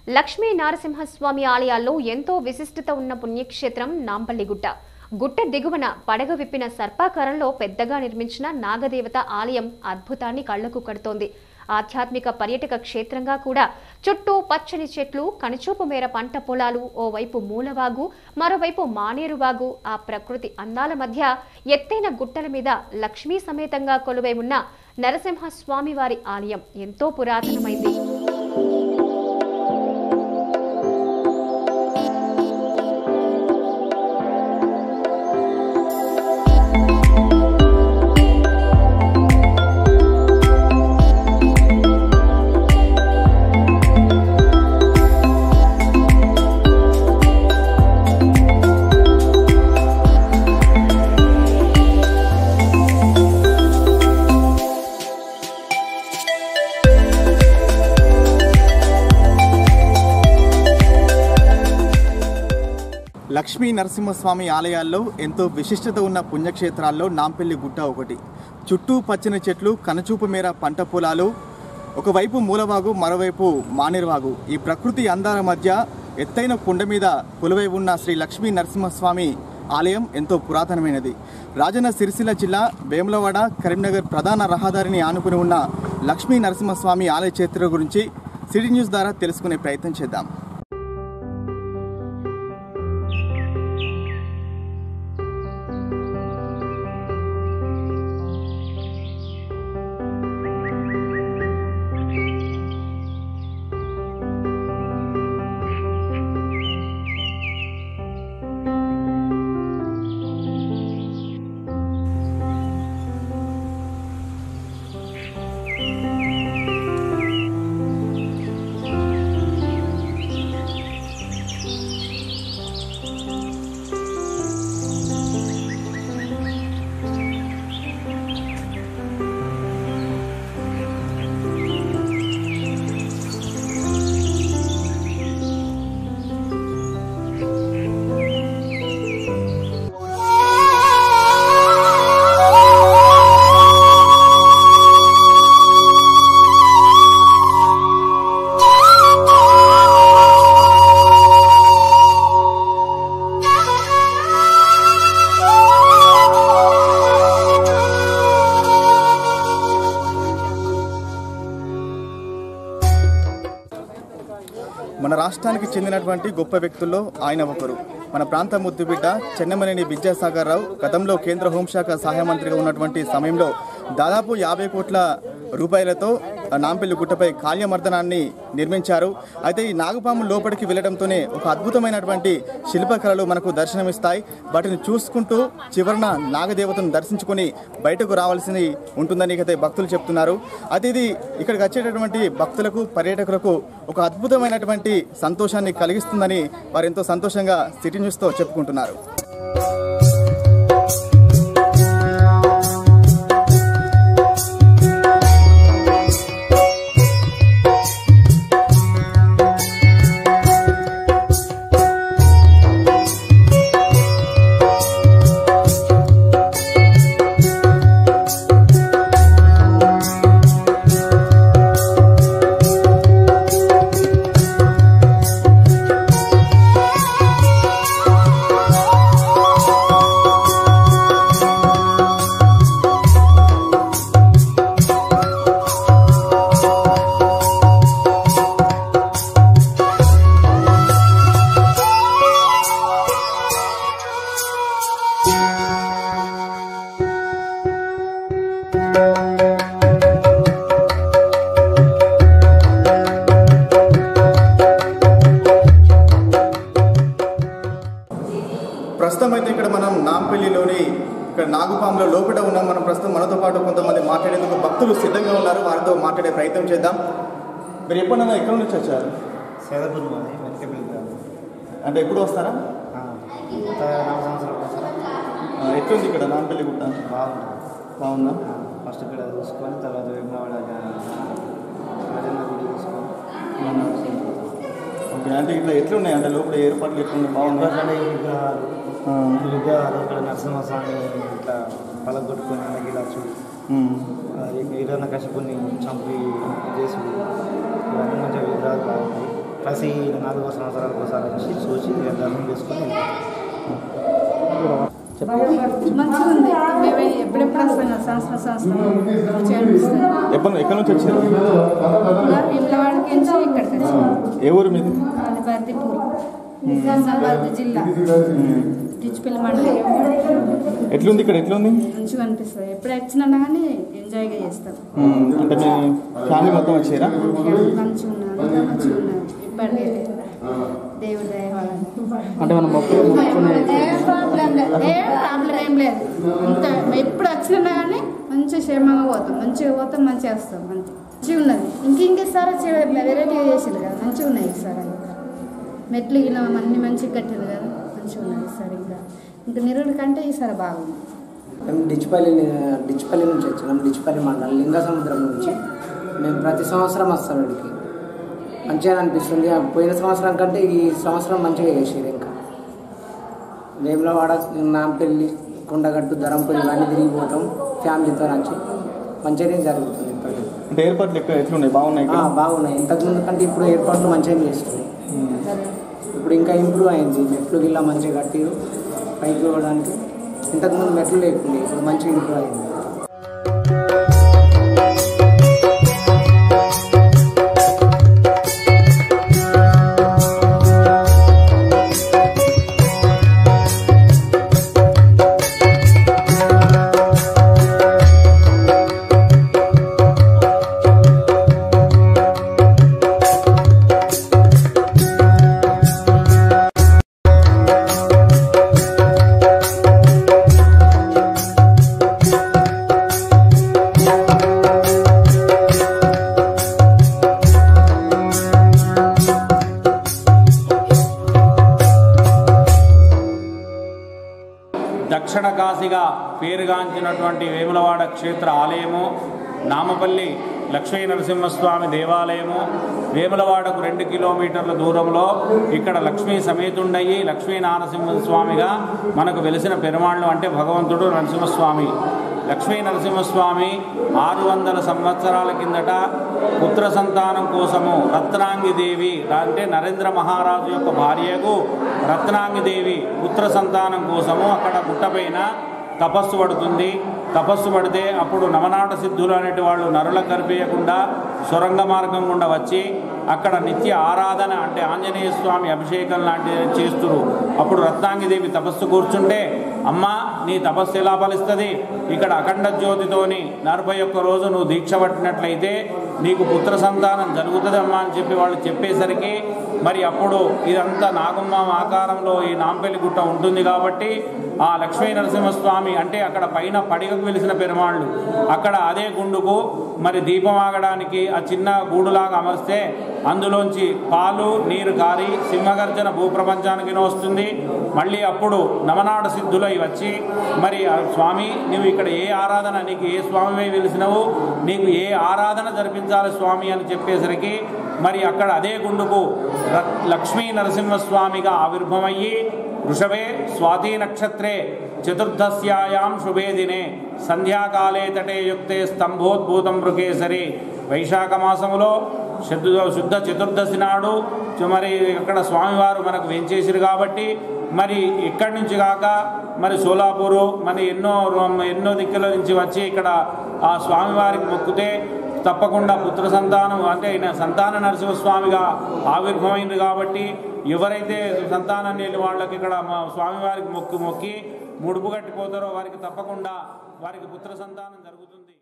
లక్ష్మీ నారసింహస్వామి ఆలయాల్లో ఎంతో విశిష్టత ఉన్న పుణ్యక్షేత్రం నాంపల్లిగుట్ట గుట్ట దిగువన పడగ విప్పిన సర్పాకారంలో పెద్దగా నిర్మించిన నాగదేవత ఆలయం అద్భుతాన్ని కళ్లకు కడుతోంది ఆధ్యాత్మిక పర్యటక క్షేత్రంగా కూడా చుట్టూ పచ్చని చెట్లు కనుచూపు మేర పంట పొలాలు ఓవైపు మూలవాగు మరోవైపు మానేరువాగు ఆ ప్రకృతి అందాల మధ్య ఎత్తైన గుట్టల మీద లక్ష్మీ సమేతంగా కొలువై ఉన్న నరసింహస్వామి వారి ఆలయం ఎంతో పురాతనమైంది లక్ష్మీ నరసింహస్వామి ఆలయాల్లో ఎంతో విశిష్టత ఉన్న పుణ్యక్షేత్రాల్లో నాంపల్లి గుట్ట ఒకటి చుట్టూ పచ్చని చెట్లు కనుచూపు మేర పంట పొలాలు ఒకవైపు మూలవాగు మరోవైపు మానేరువాగు ఈ ప్రకృతి అందాల మధ్య ఎత్తైన కొండ మీద కొలువై ఉన్న శ్రీ లక్ష్మీ నరసింహస్వామి ఆలయం ఎంతో పురాతనమైనది రాజన్న సిరిసిల్ల జిల్లా వేములవాడ కరీంనగర్ ప్రధాన రహదారిని ఆనుకుని ఉన్న లక్ష్మీ నరసింహస్వామి ఆలయ చరిత్ర గురించి సిటీ న్యూస్ ద్వారా తెలుసుకునే ప్రయత్నం చేద్దాం మన రాష్ట్రానికి చెందినటువంటి గొప్ప వ్యక్తుల్లో ఆయన ఒకరు మన ప్రాంత ముద్దుబిడ్డ చెన్నమనేని విద్యాసాగర్ రావు గతంలో కేంద్ర హోంశాఖ సహాయ మంత్రిగా ఉన్నటువంటి సమయంలో దాదాపు యాభై కోట్ల రూపాయలతో నాంపల్లి గుట్టపై కాళ్యమర్దనాన్ని నిర్మించారు అయితే ఈ నాగపాము లోపలికి వెళ్ళడంతోనే ఒక అద్భుతమైనటువంటి శిల్పకళలు మనకు దర్శనమిస్తాయి వాటిని చూసుకుంటూ చివరన నాగదేవతను దర్శించుకొని బయటకు రావాల్సి ఉంటుందని అయితే భక్తులు చెప్తున్నారు అయితే ఇది ఇక్కడికి వచ్చేటటువంటి భక్తులకు పర్యాటకులకు ఒక అద్భుతమైనటువంటి సంతోషాన్ని కలిగిస్తుందని వారు ఎంతో సంతోషంగా సిటీ న్యూస్తో చెప్పుకుంటున్నారు ప్రస్తుతం అయితే ఇక్కడ మనం నాంపల్లిలోని ఇక్కడ నాగుపాములో లోపల ఉన్నాం మనం ప్రస్తుతం మనతో పాటు కొంతమంది మాట్లాడేందుకు భక్తులు సిద్ధంగా ఉన్నారు వారితో మాట్లాడే ప్రయత్నం చేద్దాం మీరు ఎప్పుడన్నా ఎక్కడి నుంచి వచ్చారు సేదపురం అది వెనకబెల్లి గ్రామం అంటే ఎప్పుడు వస్తారా ఆ, గత నాలుగు సంవత్సరాల కోసం ఆ, ఎట్లుంది ఇక్కడ నాంపల్లి గుట్ట బాగుంటుంది బాగుందా ఆ, ఫస్ట్ ఇక్కడ చూసుకొని తర్వాత వేమవాడ రాజన్న గుడి చూసుకొని మన ఓకే అంటే ఇట్లా ఎట్లున్నాయి అంటే లోపల ఏర్పాట్లు ఎట్లున్నాయి బాగుందా బాగుంటుంది విగ్రహాలు ఆ, విగ్రహాలు ఇక్కడ నరసింహస్వామి ఇట్లా పలగొట్టుకొని ఇలా చూ ఉమ్. ఈరన్న కశపుని చంపి చేసుడు ఇవన్నీ మంచిగా విగ్రహాలు బాగుంటాయి ప్రతి నాలుగు సంవత్సరాలకు ఒకసారి వచ్చి చూసి దర్శనం చేసుకొని మంచిగా ఉంది మేము ఎప్పుడెప్పుడు వస్తాం కదా, సంవత్సరం సంవత్సరం మంచిగా అనిపిస్తుంది ఎప్పుడు ఎక్కడి నుంచి వచ్చారు విమలవాడికి నుంచి ఇక్కడికి వచ్చాం ఏ ఊరు మీది అది బర్దిపూర్ నిజామాబాద్ జిల్లా డిచ్పిల్లి మండలం ఎట్లుంది ఇక్కడ ఎట్లుంది మంచిగా అనిపిస్తుంది ఎప్పుడు వచ్చినా కానీ ఎంజాయ్గా చేస్తాం ఉమ్, అంటే మీ ఫ్యామిలీ మొత్తం వచ్చారా మంచిగా ఉన్నది అంతా మంచిగా ఉన్నది ఇబ్బంది లేదు దేవుడి దయ వలన అంటే మనం మొక్కులు మొక్కుకునే ఏ ప్రాబ్లం లేదు ఏ ప్రాబ్లం ఏం లేదు అంత ఎప్పుడు వచ్చినా కానీ మంచిగా క్షేమంగా పోతాం మంచిగా పోతాం మంచిగా వస్తాం అంతే మంచిగా ఉన్నది ఇంక ఇంకేసారి వెరైటీగా చేసింది కదా మంచిగా ఉన్నాయి ఈసారి మెట్లు ఇలా అన్ని మంచిగా కట్టింది కదా మంచిగా ఉన్నది ఈసారి ఇంకా ఇంకా నిరుడు కంటే ఈసారి బాగుంది మేము డిచ్పల్లి డిచ్పల్లి నుంచి వచ్చినాం డిచ్పల్లి మండలం లింగ సముద్రం నుంచి మేము ప్రతి సంవత్సరం వస్తాం ఇక్కడికి మంచిగా అనిపిస్తుంది ఆ పోయిన సంవత్సరం కంటే ఈ సంవత్సరం మంచిగా చేసేది ఇంకా వేములవాడ నాంపల్లి కొండగట్టు ధరంపల్లి ఇవన్నీ తిరిగిపోతాం ఫ్యామిలీతో నుంచి మంచిగానే జరుగుతుంది ఇప్పటికి అంటే ఏర్పాట్లు ఎక్కడ ఎట్లున్నాయి బాగున్నాయి ఆ, ఇక్కడ బాగున్నాయి ఇంతకుముందు కంటే ఇప్పుడు ఏర్పాట్లు మంచిగా చేస్తుంది ఇప్పుడు ఇంకా ఇంప్రూవ్ అయింది మెట్లు గిల్ల మంచిగా కట్టిరు పైకి పోవడానికి ఇంతకుముందు మెట్లు లేకుండే ఇప్పుడు మంచిగా ఇంప్రూవ్ అయింది దక్షిణ కాశీగా పేరుగాంచినటువంటి వేములవాడ క్షేత్ర ఆలయము నామపల్లి లక్ష్మీ నరసింహస్వామి దేవాలయము వేములవాడకు రెండు కిలోమీటర్ల దూరంలో ఇక్కడ లక్ష్మీ సమేతుండయి లక్ష్మీ నరసింహస్వామిగా మనకు వెలిసిన పెరుమాళ్ళు అంటే భగవంతుడు నరసింహస్వామి లక్ష్మీ నరసింహస్వామి ఆరు వందల సంవత్సరాల కిందట పుత్ర సంతానం కోసము రత్నాంగి దేవి అంటే నరేంద్ర మహారాజు యొక్క భార్యకు రత్నాంగి దేవి పుత్ర సంతానం కోసము అక్కడ గుట్టపైన తపస్సు పడుతుంది తపస్సు పడితే అప్పుడు నవనాట సిద్ధులు అనేటి వాళ్ళు నరులకు కనిపించకుండా సొరంగ మార్గం గుండా వచ్చి అక్కడ నిత్య ఆరాధన అంటే ఆంజనేయ స్వామి అభిషేకం లాంటివి చేస్తురు అప్పుడు రత్నాంగిదేవి తపస్సు కూర్చుంటే అమ్మ నీ తపస్సు ఎలా ఫలిస్తుంది ఇక్కడ అఖండ జ్యోతితోని నలభై ఒక్క రోజు నువ్వు దీక్ష పట్టినట్లయితే నీకు పుత్ర సంతానం జరుగుతుందమ్మా అని చెప్పి వాళ్ళు చెప్పేసరికి మరి అప్పుడు ఇదంతా నాగమ్మ ఆకారంలో ఈ నాంపల్లి గుట్ట ఉంటుంది కాబట్టి ఆ లక్ష్మీ నరసింహస్వామి అంటే అక్కడ పైన పడిగకు వెలిసిన పెరుమాళ్ళు అక్కడ అదే గుండుకు మరి దీపం ఆగడానికి ఆ చిన్న గూడులాగా అమర్స్తే అందులోంచి పాలు నీరు కారి సింహగర్జన భూప్రపంచానికి వస్తుంది మళ్ళీ అప్పుడు నవనాడ సిద్ధులై వచ్చి మరి ఆ స్వామి నువ్వు ఇక్కడ ఏ ఆరాధన నీకు ఏ స్వామి వెలిసినవు నీకు ఏ ఆరాధన జరిపించాలి స్వామి అని చెప్పేసరికి మరి అక్కడ అదే గుండుకు ర- లక్ష్మీ నరసింహస్వామిగా ఆవిర్భమయ్యి వృషభే స్వాతి నక్షత్రే చతుర్దశ్యాయాం శుభే దినే సంధ్యాకాలే తటే యుక్తే స్తంభోద్భూతం మృగేసరి వైశాఖ మాసములో శుద్ధ శుద్ధ చతుర్దశి నాడు చు- మరి అక్కడ స్వామివారు మనకు వెంచేసిరు కాబట్టి మరి ఇక్కడి నుంచి కాక మరి సోలాపూరు మరి ఎన్నో రో- ఎన్నో దిక్కుల నుంచి వచ్చి ఇక్కడ ఆ స్వామివారికి మొక్కితే తప్పకుండా పుత్ర సంతానం అంటే ఈయన సంతాన నరసింహస్వామిగా ఆవిర్భమైంది కాబట్టి ఎవరైతే సంతానం లేని వాళ్ళకి ఇక్కడ మా స్వామివారికి మొక్కి మొక్కి ముడుపు కట్టిపోతారో వారికి తప్పకుండా వారికి పుత్ర సంతానం జరుగుతుంది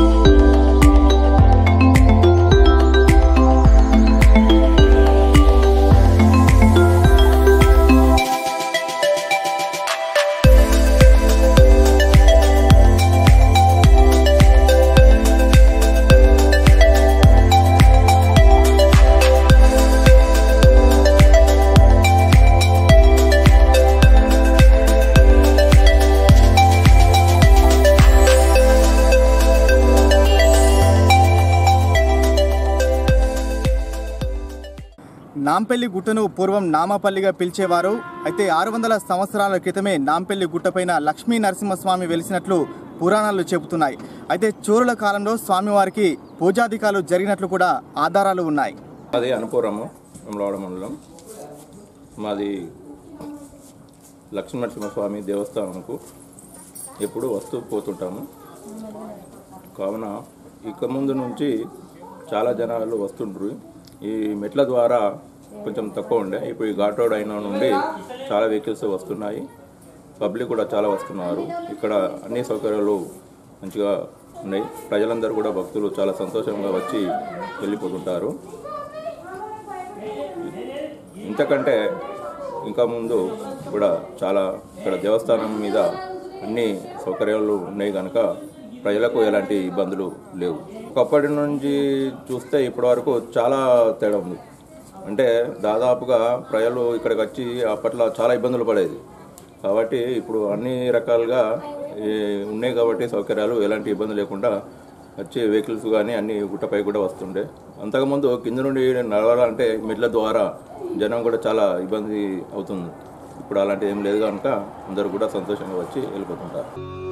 ఆ నాంపల్లి గుట్టను పూర్వం నామపల్లిగా పిలిచేవారు అయితే ఆరు వందల సంవత్సరాల క్రితమే నాంపల్లి గుట్టపైన లక్ష్మీ నరసింహస్వామి వెలిసినట్లు పురాణాలు చెబుతున్నాయి అయితే చోరుల కాలంలో స్వామివారికి పూజాధికాలు జరిగినట్లు కూడా ఆధారాలు ఉన్నాయి మాది అనుపురము వెమ్లవాడ మండలం మాది లక్ష్మీ నరసింహస్వామి దేవస్థానంకు ఎప్పుడు వస్తూ పోతుంటాము కావున ఇక ముందు నుంచి చాలా జనాలు వస్తుండ్రు ఈ మెట్ల ద్వారా కొంచెం తక్కువ ఉండే ఇప్పుడు ఈ ఘాట్ రోడ్ అయిన నుండి చాలా వెహికల్స్ వస్తున్నాయి పబ్లిక్ కూడా చాలా వస్తున్నారు ఇక్కడ అన్ని సౌకర్యాలు మంచిగా ఉన్నాయి ప్రజలందరూ కూడా భక్తులు చాలా సంతోషంగా వచ్చి వెళ్ళిపోతుంటారు ఇంతకంటే ఇంకా ముందు కూడా చాలా ఇక్కడ దేవస్థానం మీద అన్ని సౌకర్యాలు ఉన్నాయి కనుక ప్రజలకు ఎలాంటి ఇబ్బందులు లేవు ఒకప్పటి నుంచి చూస్తే ఇప్పటి వరకు చాలా తేడా ఉంది అంటే దాదాపుగా ప్రజలు ఇక్కడికి వచ్చి అప్పట్లో చాలా ఇబ్బందులు పడేది కాబట్టి ఇప్పుడు అన్ని రకాలుగా ఈ ఉన్నాయి కాబట్టి సౌకర్యాలు ఎలాంటి ఇబ్బంది లేకుండా వచ్చి వెహికల్స్ కానీ అన్ని గుట్టపై కూడా వస్తుండే అంతకుముందు కింద నుండి నడవాలంటే మెట్ల ద్వారా జనం కూడా చాలా ఇబ్బంది అవుతుంది ఇప్పుడు అలాంటిది ఏం లేదు కనుక అందరూ కూడా సంతోషంగా వచ్చి వెళ్ళిపోతుంటారు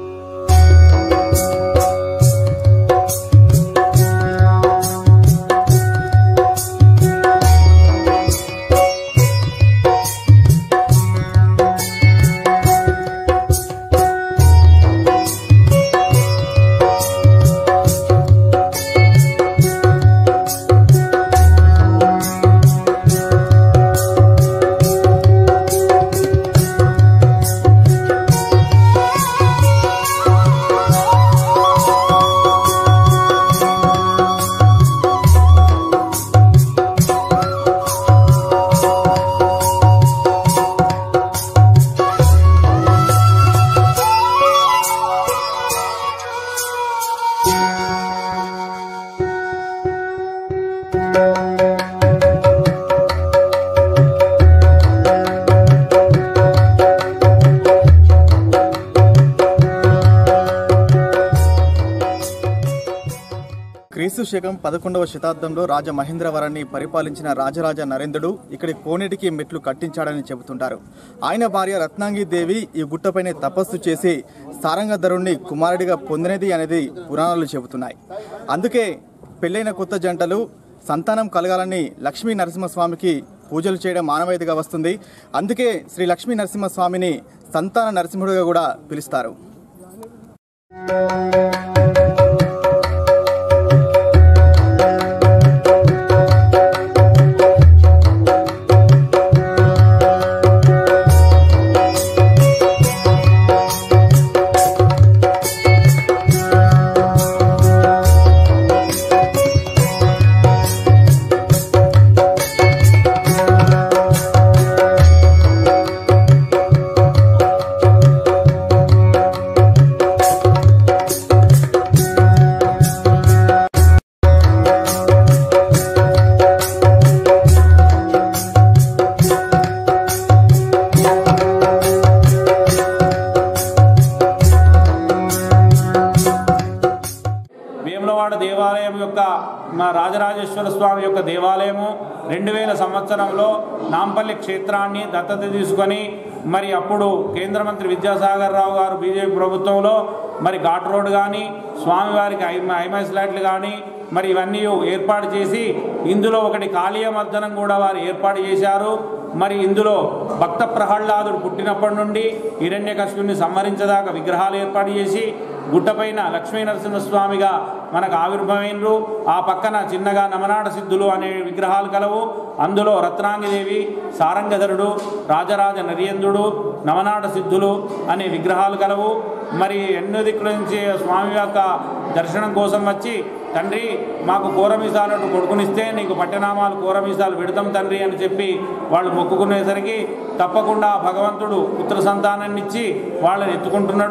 క్రీస్తు శకం పదకొండవ శతాబ్దంలో రాజ మహేంద్రవరాన్ని పరిపాలించిన రాజరాజ నరేంద్రుడు ఇక్కడి కోనేటికి మెట్లు కట్టించాడని చెబుతుంటారు ఆయన భార్య రత్నాంగి దేవి ఈ గుట్టపైనే తపస్సు చేసి సారంగధరుణ్ణి కుమారుడిగా పొందినది అనేది పురాణాలు చెబుతున్నాయి అందుకే పెళ్ళైన కొత్త జంటలు సంతానం కలగాలని లక్ష్మీ నరసింహస్వామికి పూజలు చేయడం మానవాయితీగా వస్తుంది అందుకే శ్రీ లక్ష్మీ నరసింహస్వామిని సంతాన నరసింహుడిగా కూడా పిలుస్తారు వేములవాడ దేవాలయం యొక్క మా రాజరాజేశ్వర స్వామి యొక్క దేవాలయము రెండు వేల సంవత్సరంలో నాంపల్లి క్షేత్రాన్ని దత్తత తీసుకొని మరి అప్పుడు కేంద్ర మంత్రి విద్యాసాగర్ రావు గారు బీజేపీ ప్రభుత్వంలో మరి ఘాట్ రోడ్ కానీ స్వామివారికి ఐ ఐమైస్ లైట్లు కానీ మరి ఇవన్నీ ఏర్పాటు చేసి ఇందులో ఒకటి కాళీయ మర్దనం కూడా వారు ఏర్పాటు చేశారు మరి ఇందులో భక్త ప్రహ్లాదుడు పుట్టినప్పటి నుండి హిరణ్యకశిపుని సంహరించదాకా విగ్రహాలు ఏర్పాటు చేసి గుట్టపైన లక్ష్మీ నరసింహస్వామిగా మనకు ఆవిర్భవైనరు ఆ పక్కన చిన్నగా నమనాడ సిద్ధులు అనే విగ్రహాలు కలవు అందులో రత్నాంగిదేవి సారంగధరుడు రాజరాజ నరేంద్రుడు నవనాట సిద్ధులు అనే విగ్రహాలు కలవు మరి ఎన్నో దిక్కుల నుంచి స్వామి యొక్క దర్శనం కోసం వచ్చి తండ్రి మాకు కూరమీసాలను కొడుకునిస్తే నీకు పట్టనామాలు కూరమీసాలు పెడతాం తండ్రి అని చెప్పి వాళ్ళు మొక్కుకునేసరికి తప్పకుండా ఆ భగవంతుడు పుత్ర సంతానాన్ని ఇచ్చి వాళ్ళని ఎత్తుకుంటున్నాడు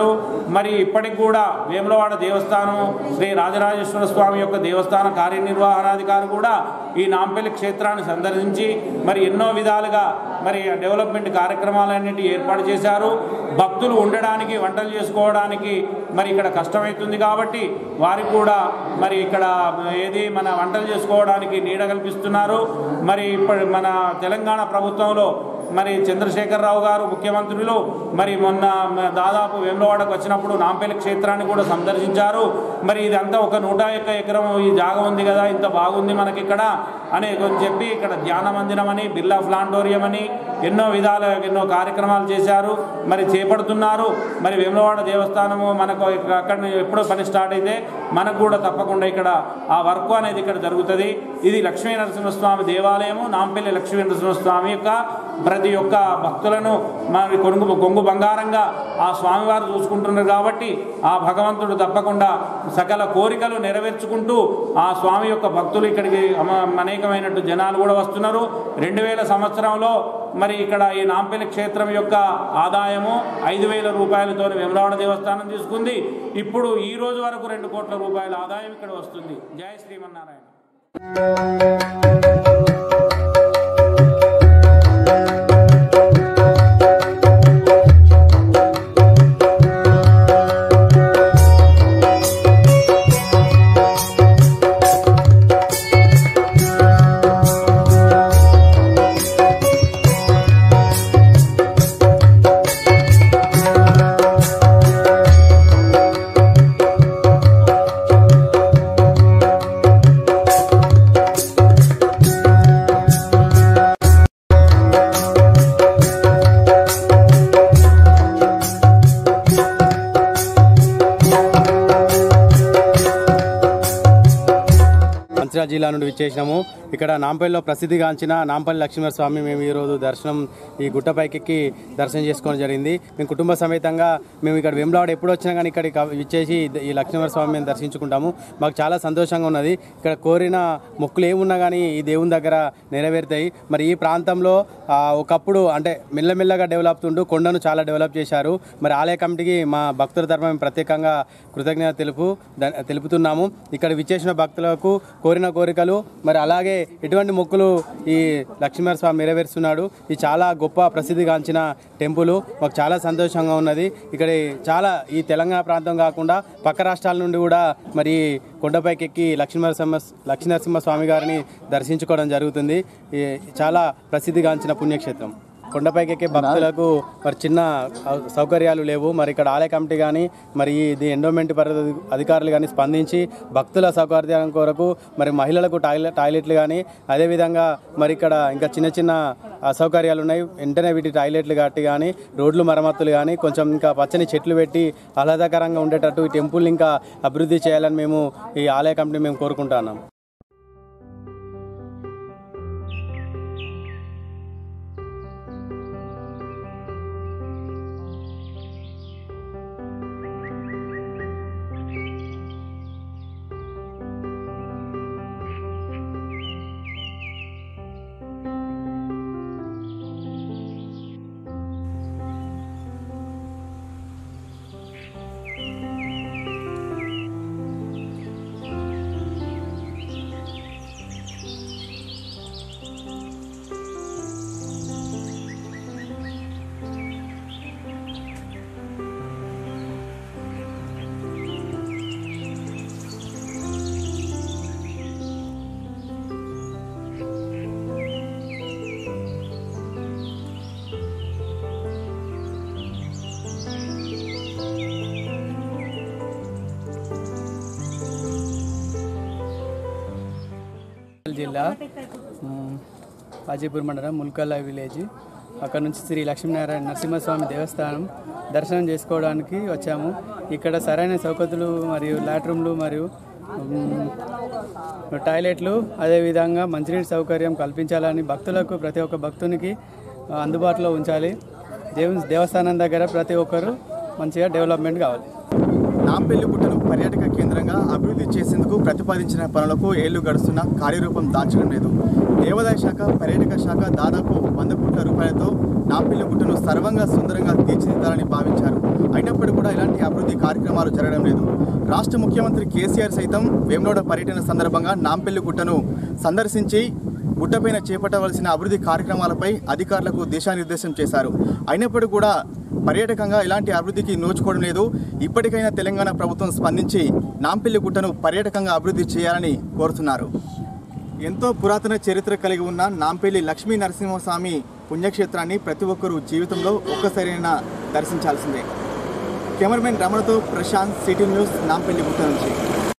మరి ఇప్పటికి కూడా వేములవాడ దేవస్థానం శ్రీ రాజరాజేశ్వర స్వామి యొక్క దేవస్థాన కార్యనిర్వహణాధికారి కూడా ఈ నాంపల్లి క్షేత్రాన్ని సందర్శించి మరి ఎన్నో విధాలుగా మరి డెవలప్మెంట్ కార్యక్రమాలన్నిటి ఏర్పాటు చేశారు భక్తులు ఉండడానికి వంటలు చేసుకోవడానికి మరి ఇక్కడ కష్టమవుతుంది కాబట్టి వారికి కూడా మరి ఇక్కడ ఏది మన వంటలు చేసుకోవడానికి నీడ కల్పిస్తున్నారు మరి ఇప్పుడు మన తెలంగాణ ప్రభుత్వంలో మరి చంద్రశేఖరరావు గారు ముఖ్యమంత్రులు మరి మొన్న మ- దాదాపు వేములవాడకు వచ్చినప్పుడు నాంపల్లి క్షేత్రాన్ని కూడా సందర్శించారు మరి ఇదంతా ఒక నూట ఒక్క ఎకరం ఈ జాగ ఉంది కదా ఇంత బాగుంది మనకి ఇక్కడ అని కొంచెం చెప్పి ఇక్కడ ధ్యాన మందిరం అని బిర్లా ప్లాంటోరియం అని ఎన్నో విధాల ఎన్నో కార్యక్రమాలు చేశారు మరి చేపడుతున్నారు మరి వేములవాడ దేవస్థానము మనకు ఇక్కడ- అక్కడ ఎప్పుడో పని స్టార్ట్ అయితే మనకు కూడా తప్పకుండా ఇక్కడ ఆ వర్క్ అనేది ఇక్కడ జరుగుతుంది ఇది లక్ష్మీ నరసింహస్వామి దేవాలయము నాంపల్లి లక్ష్మీ నరసింహస్వామి యొక్క ప్రతి ఒక్క భక్తులను మరి కొంగు కొంగు బంగారంగా ఆ స్వామివారు చూసుకుంటున్నారు కాబట్టి ఆ భగవంతుడు తప్పకుండా సకల కోరికలు నెరవేర్చుకుంటూ ఆ స్వామి యొక్క భక్తులు ఇక్కడికి అమ- అనేకమైనట్టు జనాలు కూడా వస్తున్నారు రెండు వేల సంవత్సరంలో మరి ఇక్కడ ఈ నాంపల్లి క్షేత్రం యొక్క ఆదాయము ఐదు వేల రూపాయలతో వెమలవాడ దేవస్థానం తీసుకుంది ఇప్పుడు ఈ రోజు వరకు రెండు కోట్ల రూపాయల ఆదాయం ఇక్కడ వస్తుంది జై శ్రీమన్నారాయణ మంచిర్యాల జిల్లా నుండి విచ్చేసినాము ఇక్కడ నాంపల్లిలో ప్రసిద్ధిగాంచిన నాంపల్లి లక్ష్మీనరస్వామి మేము ఈరోజు దర్శనం ఈ గుట్టపైకెక్కి దర్శనం చేసుకోవడం జరిగింది మేము కుటుంబ సమేతంగా మేము ఇక్కడ వేములవాడ ఎప్పుడు వచ్చినా కానీ ఇక్కడికి విచ్చేసి ఈ లక్ష్మీనరస్వామి మేము దర్శించుకుంటాము మాకు చాలా సంతోషంగా ఉన్నది ఇక్కడ కోరిన మొక్కులు ఏమున్నా కానీ ఈ దేవుని దగ్గర నెరవేరుతాయి మరి ఈ ప్రాంతంలో ఆ, ఒకప్పుడు అంటే మెల్లమెల్లగా డెవలప్ ఉంటూ కొండను చాలా డెవలప్ చేశారు మరి ఆలయ కమిటీకి మా భక్తుల తరఫున మేము ప్రత్యేకంగా కృతజ్ఞత తెలుపు ద- తెలుపుతున్నాము ఇక్కడ విచ్చేసిన భక్తులకు కోరిన కోరికలు మరి అలాగే ఎటువంటి మొక్కులు ఈ లక్ష్మీనరస్వామి స్వామి నెరవేరుస్తున్నాడు ఇది చాలా గొప్ప ప్రసిద్ధిగాంచిన టెంపుల్ మాకు చాలా సంతోషంగా ఉన్నది ఇక్కడ చాలా ఈ తెలంగాణ ప్రాంతం కాకుండా పక్క రాష్ట్రాల నుండి కూడా మరి కొండపైకి ఎక్కి లక్ష్మీనరసింహ లక్ష్మీనరసింహ స్వామి గారిని దర్శించుకోవడం జరుగుతుంది ఈ చాలా ప్రసిద్ధిగాంచిన పుణ్యక్షేత్రం కొండపైకి ఎక్కే భక్తులకు మరి చిన్న అవ- సౌకర్యాలు లేవు మరి ఇక్కడ ఆలయ కమిటీ కానీ మరి ఇది ఎండోమెంట్ పరిధి అధికారులు కానీ స్పందించి భక్తుల సౌకర్యం కొరకు మరి మహిళలకు టాయిలెట్ టాయిలెట్లు కానీ అదేవిధంగా మరి ఇక్కడ ఇంకా చిన్న చిన్న అసౌకర్యాలు ఉన్నాయి వెంటనే వీటి టాయిలెట్లు కట్టి కానీ రోడ్లు మరమ్మతులు కానీ కొంచెం ఇంకా పచ్చని చెట్లు పెట్టి ఆహ్లాదకరంగా ఉండేటట్టు ఈ టెంపుల్ ఇంకా అభివృద్ధి చేయాలని మేము ఈ ఆలయ కమిటీ మేము కోరుకుంటున్నాం జిల్లా మ్, హాజీపూర్ మండలం ముల్కల్లా విలేజ్ అక్కడ నుంచి శ్రీ లక్ష్మీనారాయణ నరసింహస్వామి దేవస్థానం దర్శనం చేసుకోవడానికి వచ్చాము ఇక్కడ సరైన సౌకర్యాలు మరియు లాట్రూమ్లు మరియు మ్, టాయిలెట్లు అదేవిధంగా మంచినీటి సౌకర్యం కల్పించాలని భక్తులకు ప్రతి ఒక్క భక్తునికి ఆ, అందుబాటులో ఉంచాలి దేవుని దేవస్థానం దగ్గర ప్రతి ఒక్కరు మంచిగా డెవలప్మెంట్ కావాలి నాంపల్లి గుట్టను పర్యాటక కేంద్రంగా అభివృద్ధి చేసేందుకు ప్రతిపాదించిన పనులకు ఏళ్లు గడుస్తున్నా కార్యరూపం దాల్చడం లేదు దేవాదాయ శాఖ పర్యాటక శాఖ దాదాపు వంద కోట్ల రూపాయలతో నాంపల్లి గుట్టను సర్వంగా సుందరంగా తీర్చిదిద్దాలని భావించారు అయినప్పటికీ కూడా ఇలాంటి అభివృద్ధి కార్యక్రమాలు జరగడం లేదు రాష్ట్ర ముఖ్యమంత్రి కేసీఆర్ సైతం వేములవాడ పర్యటన సందర్భంగా నాంపల్లి గుట్టను సందర్శించి గుట్టపైన చేపట్టవలసిన అభివృద్ధి కార్యక్రమాలపై అధికారులకు దిశానిర్దేశం చేశారు అయినప్పటికీ కూడా పర్యాటకంగా ఇలాంటి అభివృద్ధికి నోచుకోవడం లేదు ఇప్పటికైనా తెలంగాణ ప్రభుత్వం స్పందించి నాంపల్లి గుట్టను పర్యాటకంగా అభివృద్ధి చేయాలని కోరుతున్నారు ఎంతో పురాతన చరిత్ర కలిగి ఉన్న నాంపల్లి లక్ష్మీ నరసింహస్వామి పుణ్యక్షేత్రాన్ని ప్రతి ఒక్కరూ జీవితంలో ఒక్కసారైనా దర్శించాల్సిందే కెమెరామెన్ రమణతో ప్రశాంత్ సిటీ న్యూస్ నాంపల్లి గుట్ట నుంచి